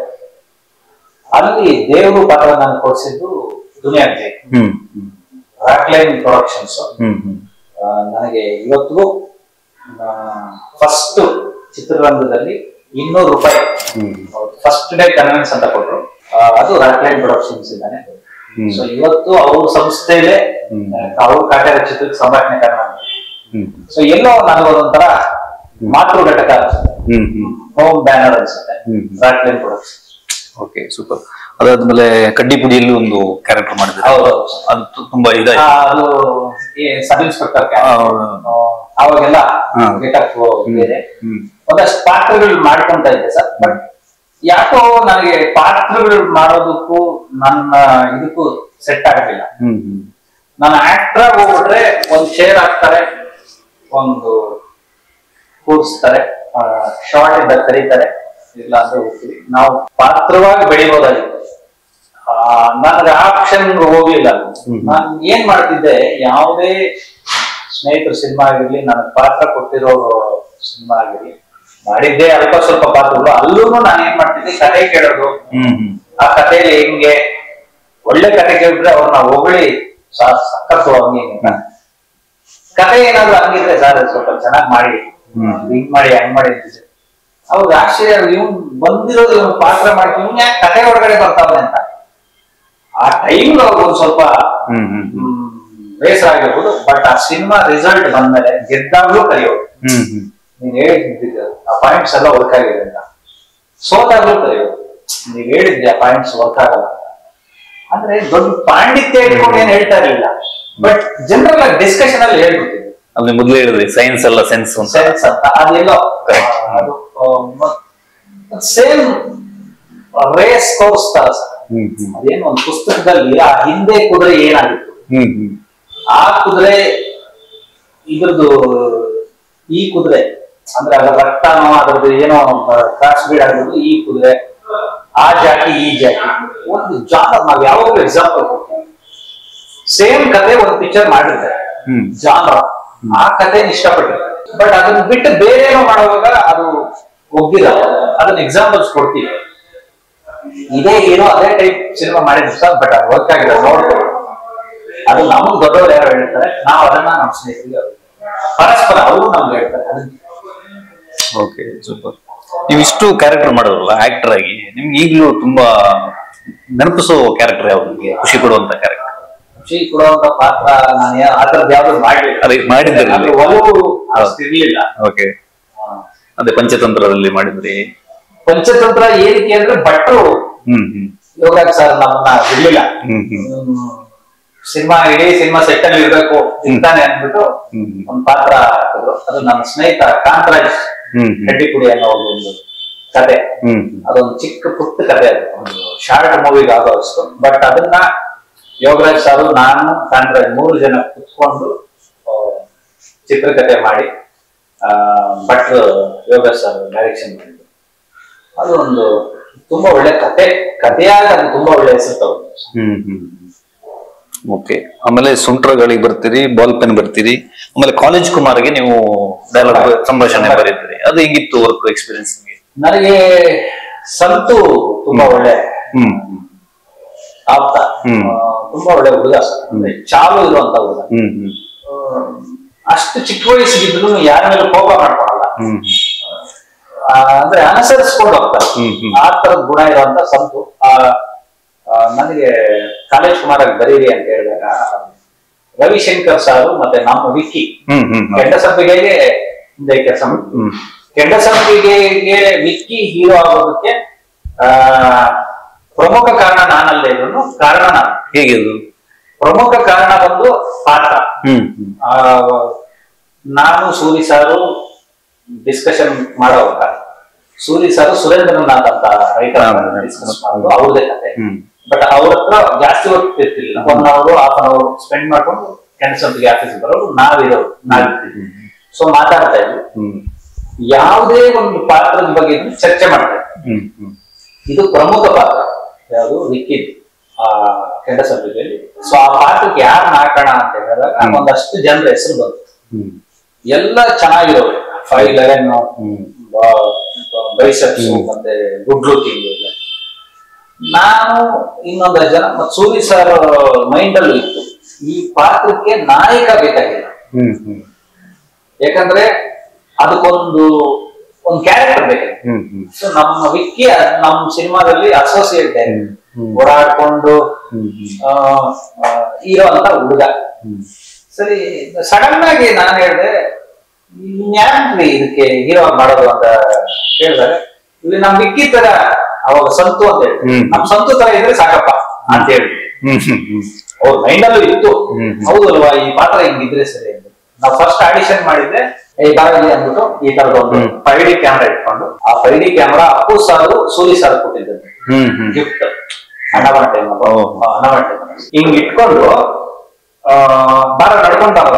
ಅಲ್ಲಿ ದೇವರು ಪಾತ್ರ ನಾನು ಕೊಡ್ಸಿದ್ದು Duniya Vijay hmm hmm Rockline productions hmm hmm ನನಗೆ ಇವತ್ತಿಗೂ ಫಸ್ಟ್ ಚಿತ್ರರಂಗದಲ್ಲಿ ಇನ್ನೂರು ರೂಪಾಯಿ ಹ್ಮ್. ಫಸ್ಟ್ ಡೇ ಕನ್ವೆನ್ಸ್ ಅಂತ ಕೊಟ್ರು ಆ, ಅದು ರಾಕ್ಲೈನ್ ಪ್ರೊಡಕ್ಷನ್ಸ್ ಇದ್ದಾನೆ ಹ್ಮ್. ಸೊ ಇವತ್ತು ಅವ್ರ ಸಂಸ್ಥೆಯಲ್ಲೇ ಹ್ಮ್. ಅವ್ರ ಕಾಟ್ಯಾರ ಚಿತ್ರಕ್ಕೆ ಸಂಭಾಷಣೆ ಕಾರಣ ಹ್ಮ್ ಸೊ ಎಲ್ಲೋ ನನಗೊಂಥರ ಮಾತೃ ಘಟಕ ಅನ್ಸುತ್ತೆ ಹ್ಮ್ ಹ್ಮ್ ಹೋಮ್ ಬ್ಯಾನರ್ ಅನ್ಸುತ್ತೆ hmm. Rockline production okay super ಅದಾದ್ಮೇಲೆ ಕಡ್ಡಿ ಪುಡಿಯಲ್ಲೂ ಒಂದು ಕ್ಯಾರೆಕ್ಟರ್ ಮಾಡಿದ್ರೆ ಹೌದು ಅದು ತು- ತುಂಬಾ ಇದಾಯ್ತು ಅದು ಸಬ್ ಇನ್ಸ್ಪೆಕ್ಟರ್ ಆ, ಅವಾಗೆಲ್ಲ ಹಾ. ಗೆಟಪ್ ಬೇರೆ ಹ್ಮ್ ಒಂದಷ್ಟು ಪಾತ್ರಗಳು ಮಾಡ್ಕೊಂತ ಇದ್ದೆ ಸರ್ ಬಟ್ ಯಾಕೋ ನನಗೆ ಪಾತ್ರಗಳು ಮಾಡೋದಕ್ಕೂ ನನ್ನ ಇದಕ್ಕೂ ಸೆಟ್ ಆಗಲಿಲ್ಲ ಹ್ಮ್ ಹ್ಮ್ ನಾನು ಆಕ್ಟರ್ ಆಗಿ ಹೋಗ್ಬಿಟ್ರೆ ಒಂದ್ ಚೇರ್ ಹಾಕ್ತಾರೆ ಒಂದು ಕೂರಿಸ್ತಾರೆ ಶಾರ್ಟ್ ಇಂದ ಕರೀತಾರೆ ಇಲ್ಲ ಅಂದ್ರೆ ಹೋಗ್ತೀವಿ ನಾವು ಪಾತ್ರವಾಗಿ ಬೆಳಿಬೋದಾಗಿತ್ತು ನನಗೆ ಆಪ್ಷನ್ ಹೋಗ್ಲಿಲ್ಲ ನಾನು ಏನ್ ಮಾಡ್ತಿದ್ದೆ ಯಾವುದೇ ಸ್ನೇಹಿತರ ಸಿನಿಮಾ ಆಗಿರ್ಲಿ ನನಗೆ ಪಾತ್ರ ಕೊಟ್ಟಿರೋ ಸಿನಿಮಾ ಆಗಿರ್ಲಿ ಮಾಡಿದ್ದೆ ಅಲ್ಪ ಸ್ವಲ್ಪ ಪಾತ್ರಗಳು ಅಲ್ಲೂ ನಾನು ಏನ್ ಮಾಡ್ತಿದ್ದೆ ಕತೆ ಕೇಳೋದು ಹ್ಮ್ ಹ್ಮ್ ಆ ಕಥೆಯಲ್ಲಿ ಹೆಂಗೆ ಒಳ್ಳೆ ಕತೆ ಕೇಳಿದ್ರೆ ಅವ್ರನ್ನ ಹೊಗಳಿ ಸ- ಸಖತ್ತು ಹಂಗೆ ಹಿಂಗೆ ಅಂತ. ಕತೆ ಏನಾದ್ರು ಹಂಗಿದ್ರೆ ಸರ್ ಸ್ವಲ್ಪ ಚೆನ್ನಾಗಿ ಮಾಡಿ ಹಿಂಗ್ ಮಾಡಿ ಹಂಗ್ ಮಾಡಿ ಅಂತಿದ್ರು ಅವ್ರಿಗೆ ಆಶ್ಚರ್ಯ ಇವ್ನ್ ಬಂದಿರೋದು ಇವ್ನು ಪಾತ್ರ ಮಾಡಿ ಇವ್ನ್ ಯಾಕೆ ಕತೆ ಒಳಗಡೆ ಬರ್ತಾವನೆ ಅಂತ ಆ ಟೈಮ್ ಒಂದ್ ಸ್ವಲ್ಪ ಹ್ಮ್ ಹ್ಮ್ ಹ್ಮ್ ಹ್ಮ್, ಬೇಸರ ಆಗಿರ್ಬೋದು ಬಟ್ ಆ ಸಿನಿಮಾ ರಿಸಲ್ಟ್ ಬಂದ್ಮೇಲೆ ಗೆದ್ದಾಗ್ಲೂ ಕಲಿಯೋದು ಹ್ಮ್ ಹ್ಮ್ ನೀನ್ ಹೇಳಿದ್ದು ಆ ಪಾಯಿಂಟ್ಸ್ ಎಲ್ಲ ವರ್ಕ್ ಆಗಿದೆ ಅಂತ ಸೋತಾಗ್ಲೂ ಕಲಿಯೋದು ನೀವ್ ಹೇಳಿದ್ದೆ ಆ ಪಾಯಿಂಟ್ಸ್ ವರ್ಕ್ ಆಗಲ್ಲ ಅಂತ ಅಂದ್ರೆ ದೊಡ್ಡ ಪಾಂಡಿತ್ಯ ಇಟ್ಕೊಂಡು ಏನ್ ಹೇಳ್ತಾ ಇರ್ಲಿಲ್ಲ ಬಟ್ ಜನರಲ್ ಆಗಿ ಡಿಸ್ಕಷನ್ ಅಲ್ಲಿ ಹೇಳ್ಬಿಟ್ಟಿದ್ದೆ ಅಲ್ಲಿ ಮೊದ್ಲು ಹೇಳಿದ್ರಿ ಸೈನ್ಸ್ ಅಲ್ಲ ಸೆನ್ಸ್ ಅಂತ ಸೆನ್ಸ್ ಅಂತ ಅದೆಲ್ಲೋ Correct. ಆ, ಅದು ಸೇಮ್ ರೇಸ್ ಕೋರ್ಸ್ ತರ ಸರ್ ಹ್ಮ್ ಹ್ಮ್ ಅದೇನು ಒಂದು ಪುಸ್ತಕದಲ್ಲಿ ಆ ಹಿಂದೆ ಕುದುರೆ ಏನಾಗಿತ್ತು ಹ್ಮ್ ಹ್ಮ್ ಆ ಕುದುರೆ ಇದ್ರದ್ದು ಈ ಕುದುರೆ ಅಂದ್ರೆ ಅದರ ರಕ್ತನೋ ಅದ್ರದ್ದು ಏನೋ ಕ್ರಾಸ್ ಬೀಡ್ ಆಗಿರೋದು ಈ ಕುದುರೆ ಆ ಜಾತಿ ಈ ಜಾತಿ ಒಂದು ಜಾನ ನಾವ್ ಯಾವಾಗಲೂ ಎಕ್ಸಾಂಪಲ್ ಕೊಡ್ತೀವಿ ಸೇಮ್ ಕತೆ ಒಂದು ಪಿಕ್ಚರ್ ಮಾಡಿರ್ತಾರೆ ಹ್ಮ್. ಜಾನ್ರ ಆ ಕಥೆನ ಇಷ್ಟಪಟ್ಟಿರ್ತಾರೆ ಬಟ್ ಅದನ್ನ ಬಿಟ್ಟು ಬೇರೆ ಏನೋ ಮಾಡುವಾಗ ಅದು ಒಗ್ಗಿರಲ್ಲ ಅದನ್ನ ಎಕ್ಸಾಂಪಲ್ಸ್ ಕೊಡ್ತೀವಿ ಇದೇ ಏನೋ ಅದೇ ಟೈಪ್ ಸಿನಿಮಾ ಮಾಡಿದ್ರು ಸರ್ ಬಟ್ ಅದು ವರ್ಕ್ ಆಗಿದೆ ನೋಡ್ಕೊಳ್ಳಿ ಅದು ನಮ್ಗೆ ದೊಡ್ಡವರು ಯಾರು ಹೇಳ್ತಾರೆ ನಾವು ಅದನ್ನ ನಮ್ಮ ಸ್ನೇಹಿತರಿಗೆ ಅವ್ರಿಗೆ ಪರಸ್ಪರ ಅವರು ನಮ್ಗೆ ಹೇಳ್ತಾರೆ ಅದನ್ನ ಓಕೆ ಸೂಪರ್ ನೀವು ಇಷ್ಟು ಕ್ಯಾರೆಕ್ಟರ್ ಮಾಡಿದ್ರಲ್ಲ ಆಕ್ಟರ್ ಆಗಿ ನಿಮ್ಗೆ ಈಗಲೂ ತುಂಬಾ ನೆನಪಿಸೋ ಕ್ಯಾರೆಕ್ಟರ್ ಯಾವ್ದು ನಿಮ್ಗೆ ಖುಷಿ ಕೊಡುವಂತ ಕ್ಯಾರೆಕ್ಟರ್ ಖುಷಿ ಕೊಡುವಂತ ಪಾತ್ರ ನಾನು ಯಾ- ಆ ಥರದ್ದು ಯಾವ್ದು ಮಾಡ್ಲಿಲ್ಲ ಅದೇ ಮಾಡಿದ್ದೀರಿ ಅದು ಒಲವು ಅಷ್ಟು ಇರ್ಲಿಲ್ಲ ಓಕೆ ಅದೇ ಪಂಚತಂತ್ರದಲ್ಲಿ ಮಾಡಿದ್ರಿ ಪಂಚತಂತ್ರ ಏನಕ್ಕೆ ಅಂದ್ರೆ ಭಟ್ರು ಹ್ಮ್ ಹ್ಮ್ ಯೋಗಾಜ್ ಸರ್ ನಮ್ಮನ್ನ ಬಿಡ್ಲಿಲ್ಲ ಹ್ಮ್ ಹ್ಮ್ ಸಿನಿಮಾ ಇಡೀ ಸಿನಿಮಾ ಸೆಟ್ ಅಲ್ಲಿ ಇರ್ಬೇಕು ಇಂತಾನೆ ಅಂದ್ಬಿಟ್ಟು ಹ್ಮ್ ಹ್ಮ್. ಒಂದು ಪಾತ್ರ ಹಾಕಿದ್ರು ಅದು ನನ್ನ ಸ್ನೇಹಿತ ಕಾಂತರಾಜ್ ಹ್ಮ್ ಹ್ಮ್. ರೆಡ್ಡಿಪುಡಿ ಅನ್ನೋ ಒಂದು ಕತೆ ಹ್ಮ್ ಹ್ಮ್. ಅದೊಂದು ಚಿಕ್ಕ ಪುಟ್ಟ ಕತೆ ಅದು ಒಂದು ಶಾರ್ಟ್ ಮೂವಿಗೆ ಆಗೋಷ್ಟು ಬಟ್ ಅದನ್ನ ಯೋಗರಾಜ್ ಸಾರು ನಾನು ಕಾಂತರಾಜ್ ಮೂರು ಜನ ಕುತ್ಕೊಂಡು ಆ, ಚಿತ್ರಕಥೆ ಮಾಡಿ ಆ, ಭಟ್ರು ಯೋಗರಾಜ್ ಸರ್ ಡೈರೆಕ್ಷನ್ ಮಾಡಿದ್ರು ಅದು ಒಂದು ತುಂಬಾ ಒಳ್ಳೆ ಕತೆ ಕಥೆಯಾಗ ಅದು ತುಂಬಾ ಒಳ್ಳೆ ಹೆಸರು ತಗೊಂಡು ಹ್ಮ್ ಹ್ಮ್ ಓಕೆ ಆಮೇಲೆ ಸುಂಟ್ರಗಳಿಗೆ ಬರ್ತೀರಿ ಬಾಲ್ ಪೆನ್ ಬರ್ತೀರಿ ಆಮೇಲೆ ಕಾಲೇಜ್ ಕುಮಾರ್ಗೆ ನೀವು ಡೈಲಾಗ್ ಸಂಭಾಷಣೆ ಬರೀತೀರಿ ಅದು ಹೆಂಗಿತ್ತು ವರ್ಕ್ ಎಕ್ಸ್ಪೀರಿಯನ್ಸ್ ನಿಮಗೆ ನನಗೆ ಸಂತು ತುಂಬಾ ಒಳ್ಳೆ ಹ್ಮ್ ಹ್ಮ್. ಆಪ್ತ ಹ್ಮ್. ಆ, ತುಂಬಾ ಒಳ್ಳೆ ಹುಡುಗ ಸರ್. ಅಂದ್ರೆ ಚಾಲು ಇರುವಂತ ಹುಡುಗ ಹ್ಮ್ ಹ್ಮ್ ಆ, ಅಷ್ಟು ಚಿಕ್ಕ ವಯಸ್ಸಿಗಿದ್ರು ಯಾರ ಮೇಲೆ ಕೋಪ ಮಾಡ್ಕೊಳಲ್ಲ ಹ್ಮ್ ಆ, ಅಂದ್ರೆ ಅನುಸರಿಸ್ಕೊಂಡು ಹೋಗ್ತಾರೆ ಹ್ಮ್, ಹ್ಮ್. ಆ ತರದ ಗುಣ ಇರುವಂತ ಸಂತು ಆ, ಆ, ನನಗೆ ಕಾಲೇಜ್ ಕುಮಾರಾಗಿ ಬರೀರಿ ಅಂತ ಹೇಳಿದಾಗ ರವಿಶಂಕರ್ ಸಾರು ಮತ್ತೆ ನಮ್ಮ ವಿಕ್ಕಿ ಹ್ಮ್ ಹ್ಮ್ ಹ್ಮ್. ಕೆಂಡ ಸಂಪಿಗೆಗೆ ಹಿಂದೆ ಕೆಲಸ ಹ್ಮ್. ಕೆಂಡ ಸಂಪಿಗೆಗೆ ವಿಕ್ಕಿ ಹೀರೋ ಆಗೋದಕ್ಕೆ ಆ ಪ್ರಮುಖ ಕಾರಣ ನಾನಲ್ಲದೆ ಇದ್ರು ಕಾರಣ ನಾನು ಹೇಗಿದು ಪ್ರಮುಖ ಕಾರಣ ಬಂದು ಪಾತ್ರ ಹ್ಮ್ ಹ್ಮ್ ಆ, ನಾನು ಸೂರಿ ಸಾರು ಡಿಸ್ಕಷನ್ ಮಾಡೋವಾಗ ಸೂರಿ ಸಾರು ಸುರೇಂದ್ರನಾಥ್ ಅಂತ ರೈತರ ಡಿಸ್ಕಸ್ ಮಾಡೋದು ಅವ್ರದೇ ಕತೆ ಹ್ಮ್ ಬಟ್ ಅವ್ರ ಹತ್ರ ಜಾಸ್ತಿ ಹೊತ್ತು ಇರ್ತಿರ್ಲಿಲ್ಲ one hour half an hour spend ಮಾಡ್ಕೊಂಡು ಕೆನ್ಸಲ್ಗೆ ಆಫೀಸ್ ಬರೋರು ನಾವಿರೋರು ನಾವಿರ್ತೀವಿ ಸೊ ಮಾತಾಡ್ತಾ ಇದ್ವಿ ಹ್ಮ್ ಯಾವುದೇ ಒಂದು ಪಾತ್ರದ ಬಗ್ಗೆ ಇದ್ರೂ ಚರ್ಚೆ ಮಾಡ್ತಾ ಇದ್ವಿ ಹ್ಮ್ ಹ್ಮ್ ಇದು ಪ್ರಮುಖ ಪಾತ್ರ ಯಾವುದು ವಿಕ್ಕಿದ್ ಆ ಕೆಂಡ ಸಭೆಯಲ್ಲಿ ಸೊ ಆ ಪಾತ್ರಕ್ಕೆ ಯಾರು ಹಾಕೋಣ ಅಂತ ಹೇಳಿದಾಗ ಒಂದಷ್ಟು ಜನರ ಹೆಸರು ಬಂತು ಹ್ಮ್ ಎಲ್ಲ ಚೆನ್ನಾಗಿರೋರು ಫೈವ್ ಲೆವೆನ್ ಹ್ಮ್ ಬೈಸೆಪ್ಸ್ ಮತ್ತೆ ಗುಡ್ ಲುಕಿಂಗ್ ಎಲ್ಲ ನಾನು ಇನ್ನೊಂದು ಜನ ಮತ್ತೆ ಸೂರಿ ಸರ್ ಮೈಂಡ್ ಅಲ್ಲೂ ಇತ್ತು ಈ ಪಾತ್ರಕ್ಕೆ ನಾಯಕ ಬೇಕಾಗಿಲ್ಲ ಹ್ಮ್ ಹ್ಮ್ ಯಾಕಂದ್ರೆ ಅದಕ್ಕೊಂದು ಒಂದು ಕ್ಯಾರೆಕ್ಟರ್ ಬೇಕಾಗಿತ್ತು ಹ್ಮ್ ಹ್ಮ್ ಸೊ ನಮ್ಮ ವಿಕ್ಕಿ ಅದ್ ನಮ್ಮ ಸಿನಿಮಾದಲ್ಲಿ ಅಸೋಸಿಯೇಟ್ ಹ್ಮ್. ಓಡಾಡ್ಕೊಂಡು ಹ್ಮ್ ಆ, ಆ, ಇರೋಂತ ಹುಡುಗ ಹ್ಮ್ ಸರಿ ಸಡನ್ ಆಗಿ ನಾನು ಹೇಳಿದೆ ಇನ್ಯಾಕ್ರಿ ಇದಕ್ಕೆ ಹೀರೋ ಮಾಡೋದು ಅಂತ ಹೇಳಿದಾಗ ಇಲ್ಲಿ ನಮ್ ವಿಕ್ಕಿ ತರ ಅವಾಗ ಸಂತು ಅಂತ ಹೇಳಿ ಹ್ಮ್. ನಮ್ ಸಂತು ತರ ಇದ್ರೆ ಸಾಕಪ್ಪ ಅಂತ ಹೇಳಿ ಹ್ಮ್ ಹ್ಮ್ ಹ್ಮ್ ಅವ್ರ ಮೈಂಡ್ ಅಲ್ಲೂ ಇತ್ತು ಹ್ಮ್. ಹೌದಲ್ವಾ ಈ ಪಾತ್ರ ಹಿಂಗಿದ್ರೆ ಸರಿ ಅಂತ ನಾವು ಫಸ್ಟ್ ಆಡಿಷನ್ ಮಾಡಿದ್ದೆ ಏ ಬಾರಲಿ ಅಂದ್ಬಿಟ್ಟು ಈ ತರದ ಒಂದು ಹ್ಮ್. ಫೈವ್ ಡಿ ಕ್ಯಾಮ್ರಾ ಇಟ್ಕೊಂಡು ಆ five D camera Appu sir Suri sir ಕೊಟ್ಟಿದ್ದಂತೆ ಹ್ಮ್ ಹ್ಮ್ ಗಿಫ್ಟ್ ಹಣವನ್ ಟೈಮ್ ಓ. ಹಣವನ್ ಟೈಮ್ ಹಿಂಗ್ ಇಟ್ಕೊಂಡು ಆ, ಬಾರ ನಡ್ಕೊಂಡ್ ಬರ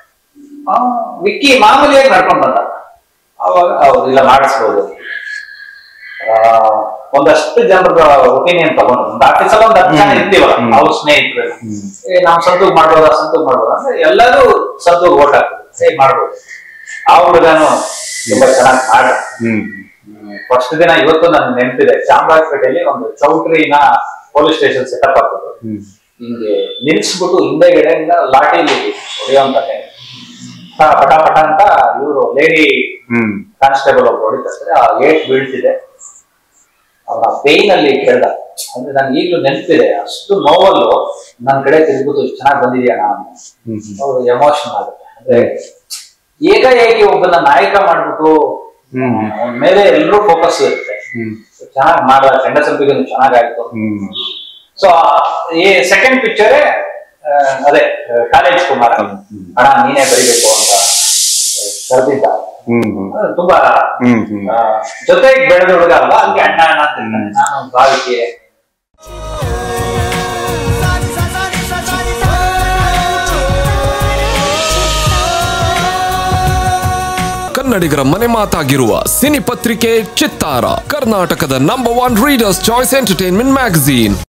ವಿಕ್ಕಿ ಮಾಮೂಲಿಯಾಗಿ ನಡ್ಕೊಂಡ್ ಬಂದ ಅವಾಗ ಅವ್ರು ಇಲ್ಲ ಮಾಡಿಸ್ಬೋದು ಆ, ಒಂದಷ್ಟು ಜನರ ಒಪಿನಿಯನ್ ತಗೊಂಡು ಒಂದು ಆಫೀಸಲ್ಲಿ ಒಂದು ಹತ್ತು ಜನ ಇರ್ತೀವಲ್ಲ ಅವ್ರ ಸ್ನೇಹಿತರು ಏ ನಾವು ಸಂತೂಗ್ ಮಾಡ್ಬೋದಾ ಸಂತೂಗ್ ಮಾಡ್ಬೋದಾ ಅಂದ್ರೆ ಎಲ್ಲರೂ ಸಂತೂಗ್ ಓಟ್ ಹಾಕ್ಬೋದು ಏ ಮಾಡ್ಬೋದು ಆ ಹುಡುಗನು ತುಂಬಾ ಚೆನ್ನಾಗಿ ಮಾಡ ಫಸ್ಟ್ ದಿನ ಇವತ್ತು ನನ್ಗೆ ನೆನಪಿದೆ ಚಾಮರಾಜಪೇಟೆಯಲ್ಲಿ ಒಂದು ಚೌಟ್ರಿನ ಪೊಲೀಸ್ ಸ್ಟೇಷನ್ ಸೆಟಪ್ ಹಾಕೋದು ಹಿಂಗೆ ನಿಲ್ಸ್ಬಿಟ್ಟು ಹಿಂದೆಗಡೆಯಿಂದ ಲಾಠಿಲಿ ಹೊಡೆಯುವಂತ ಪಟ ಪಟ ಅಂತ ಇವರು ಲೇಡಿ ಕಾನ್ಸ್ಟೇಬಲ್ ಒಬ್ರು ಹೊಡಿತಾರೆ ಆ ಏಟ್ ಬೀಳ್ತಿದೆ ಅವನ ಪೇನ್ ಅಲ್ಲಿ ಕೇಳ್ದ ಅಂದ್ರೆ ನನ್ಗೆ ಈಗಲೂ ನೆನಪಿದೆ ಅಷ್ಟು ನೋವಲ್ಲು ನನ್ನ ಕಡೆ ತಿರುಗಿಬಿಟ್ಟು ಇಷ್ಟು ಚೆನ್ನಾಗಿ ಬಂದಿದ್ಯಾ ನಾನು ಅವ್ರು ಎಮೋಷನ್ ಆಗುತ್ತೆ ಅಂದ್ರೆ ಏಕಾಏಕಿ ಒಬ್ಬನ ನಾಯಕ ಮಾಡ್ಬಿಟ್ಟು ಅವನ ಮೇಲೆ ಎಲ್ಲರೂ ಫೋಕಸ್ ಇರುತ್ತೆ ಚೆನ್ನಾಗಿ ಮಾಡ ಗಂಡ ಸಂಪಿಗೆ ಚೆನ್ನಾಗಾಯ್ತು ಸೊ ಈ ಸೆಕೆಂಡ್ ಪಿಕ್ಚರೇ ಅದೇ ಕಾಲೇಜ್ ಕುಮಾರ ಅಣ್ಣ ನೀನೇ ಬರಿಬೇಕು ಅಂತ ಕರೆದಿದ್ದ ಅದು ತುಂಬಾ ಆ, ಜೊತೆಗೆ ಬೆಳೆದ ಹುಡುಗ ಅಲ್ಲ ಹಂಗೆ ಅಣ್ಣ ಅಣ್ಣ ಅಂತ ಇರ್ತಾನೆ. ನಾನು ಭಾವಿಕೆ ಕನ್ನಡಿಗರ ಮನೆ ಮಾತಾಗಿರುವ ಸಿನಿ ಪತ್ರಿಕೆ ಚಿತ್ತಾರ ಕರ್ನಾಟಕದ number one readers choice entertainment magazine